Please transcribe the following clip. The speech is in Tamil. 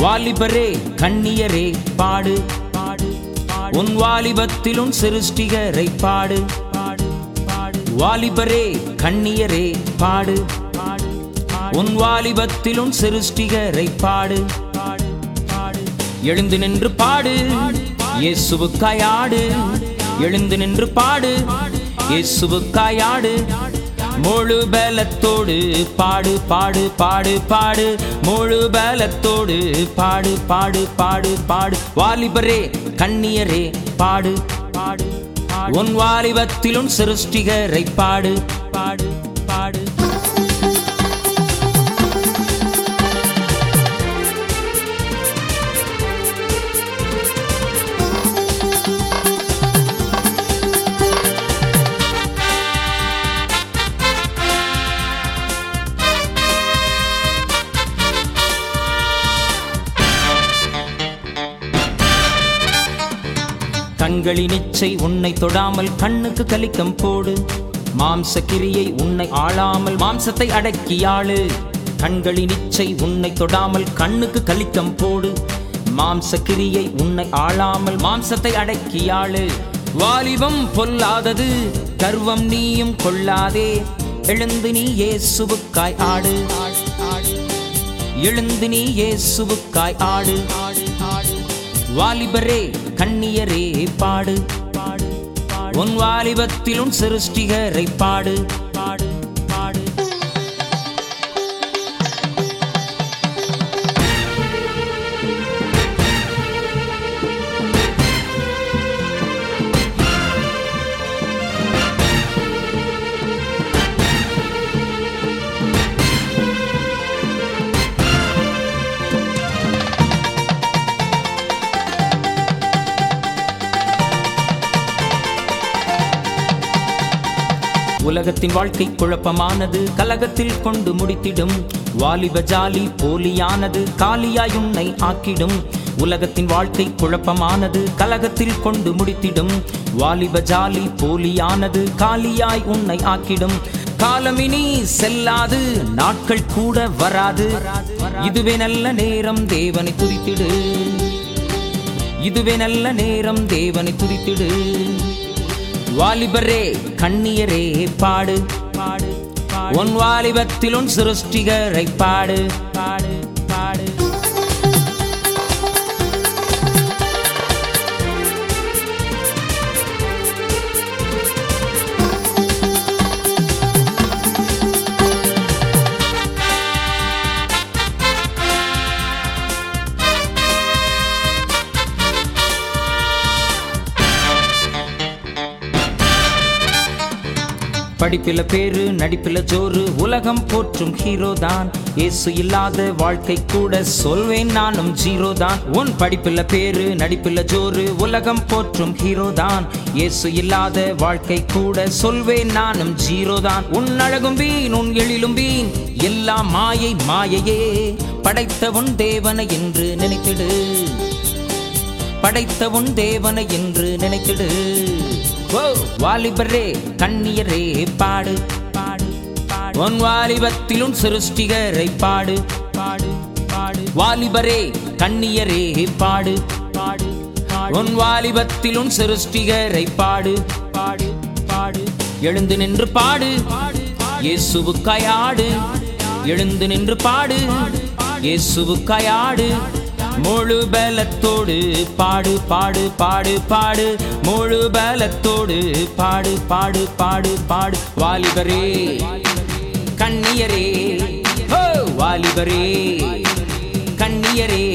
வாலிபரே கண்ணியரே பாடு பாடு உன் வாலிபத்திலும் சிருஷ்டிகரை பாடு பாடு பாடு வாலிபரே கண்ணியரே பாடு பாடு உன் வாலிபத்திலும் சிருஷ்டிகரை பாடு பாடு பாடு எழுந்து நின்று பாடு இயேசுவுக்காய் ஆடு எழுந்து நின்று பாடு இயேசுவுக்காய் ஆடு முழு பலத்தோடு பாடு பாடு பாடு பாடு முழு பலத்தோடு பாடு பாடு பாடு பாடு வாலிபரே கண்ணியரே பாடு பாடு உன் வாலிபத்திலும் சிருஷ்டிகரை பாடு பாடு பாடு கண்களின் இச்சை உன்னை தொடாமல் கண்ணுக்கு கலிக்கம் போடு மாம்ச கிரியை உன்னை ஆளாமல் மாம்சத்தை அடக்கியாளு கண்களின் இச்சை உன்னை தொடாமல் கண்ணுக்கு கலிக்கம் போடு மாம்ச கிரியை உன்னை ஆளாமல் மாம்சத்தை அடக்கியாளு வாலிபம் பொல்லாதது கர்வம் நீயும் கொள்ளாதே எழுந்து நீ இயேசுவுக்காய் ஆடு எழுந்து நீ இயேசுவுக்காய் ஆடு வாலிபரே கண்ணியரே பாடு பாடு உன் வாலிபத்திலும் சிருஷ்டிகரை பாடு பாடு பாடு உலகத்தின் வாழ்க்கை குழப்பமானது கலகத்தில் கொண்டு முடித்திடும் வாலிப ஜாலி போலியானது காலியாய் உன்னை ஆக்கிடும் உலகத்தின் வாழ்க்கை குழப்பமானது கலகத்தில் கொண்டு முடித்திடும் வாலிப ஜாலி போலியானது காலியாய் உன்னை ஆக்கிடும் காலமினி செல்லாது நாட்கள் கூட வராது இதுவே நல்ல நேரம் தேவனை துதித்திடு இதுவே நல்ல நேரம் தேவனை துதித்திடு வாலிபரே கண்ணியரே பாடு பாடு உன் வாலிபத்தில் உன் சிருஷ்டிகரை பாடு பாடு பாடு படிப்பில பேரு நடிப்பில ஜோறு உலகம் போற்றும் ஹீரோ தான் இயேசு இல்லாத வாழ்க்கை கூட சொல்வேன் நானும் ஜீரோ தான் உன் படிப்பில பேரு நடிப்பில ஜோறு உலகம் போற்றும் ஹீரோ தான் இயேசு இல்லாத வாழ்க்கை கூட சொல்வேன் நானும் ஜீரோ தான் உன் அழகும் வீண் உன் எழிலும் வீண் எல்லாம் மாயை மாயையே படைத்த உன் தேவனை என்று நினைத்திடு படைத்த உன் தேவனை என்று நினைத்திடு ஓ வாலிபரே கண்ணியரே பாடு பாடு பாடு உன் வாலிபத்திலும் சிருஷ்டிகரை பாடு பாடு பாடு வாலிபரே கண்ணியரே பாடு பாடு உன் வாலிபத்திலும் சிருஷ்டிகரை பாடு பாடு பாடு எழுந்து நின்று பாடு இயேசுவுக்காய் ஆடு எழுந்து நின்று பாடு இயேசுவுக்காய் ஆடு முழு பலத்தோடு பாடு பாடு பாடு பாடு முழு பலத்தோடு பாடு பாடு பாடு பாடு வாலிபரே கண்ணியரே ஓ வாலிபரே கண்ணியரே